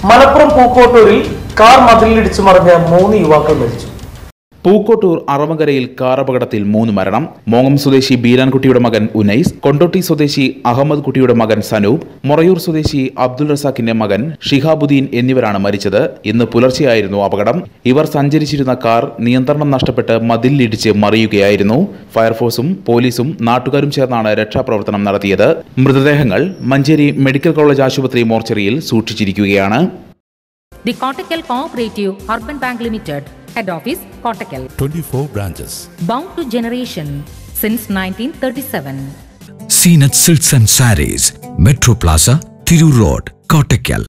Malappuram പൂക്കോട്ടൂരിൽ car മതിലിടിച്ചു മറിഞ്ഞ മൂന്ന് യുവാക്കൾ മരിച്ചു പൂക്കോട്ടൂർ അറവങ്കരയിൽ കാർ അപകടത്തിൽ മൂന്ന് മരണം മോങ്ങം സ്വദേശി ബീരാൻകുട്ടിയുടെ മകൻ ഉനൈസ് കൊണ്ടോട്ടി സ്വദേശി അഹമ്മദ് കുട്ടിയുടെ മകൻ സനൂപ് മൊറയൂർ സ്വദേശി അബ്ദുൾ റസാഖിന്റെ മകൻ ഷിഹാബുദ്ദീൻ എന്നിവരാണ് മരിച്ചത് ഇന്ന് പുലർച്ചെയായിരുന്നു അപകടം ഇവർ സഞ്ചരിച്ചിരുന്ന കാർ നിയന്ത്രണം നഷ്ടപ്പെട്ട് മതിലിടിച്ച് മറിയുകയായിരുന്നു ഫയർഫോഴ്സും പോലീസും നാട്ടുകാരും ചേർന്നാണ് രക്ഷാപ്രവർത്തനം നടത്തിയത് മൃതദേഹങ്ങൾ മഞ്ചേരി മെഡിക്കൽ കോളേജ് ആശുപത്രി മോർച്ചറിയിൽ സൂക്ഷിച്ചിരിക്കുകയാണ് The Kottakkal Cooperative Urban Bank Limited, Head Office, Kottakkal. 24 branches. Bound to generation since 1937. Seenat Silks and Saris, Metro Plaza, Thiru Road, Kottakkal.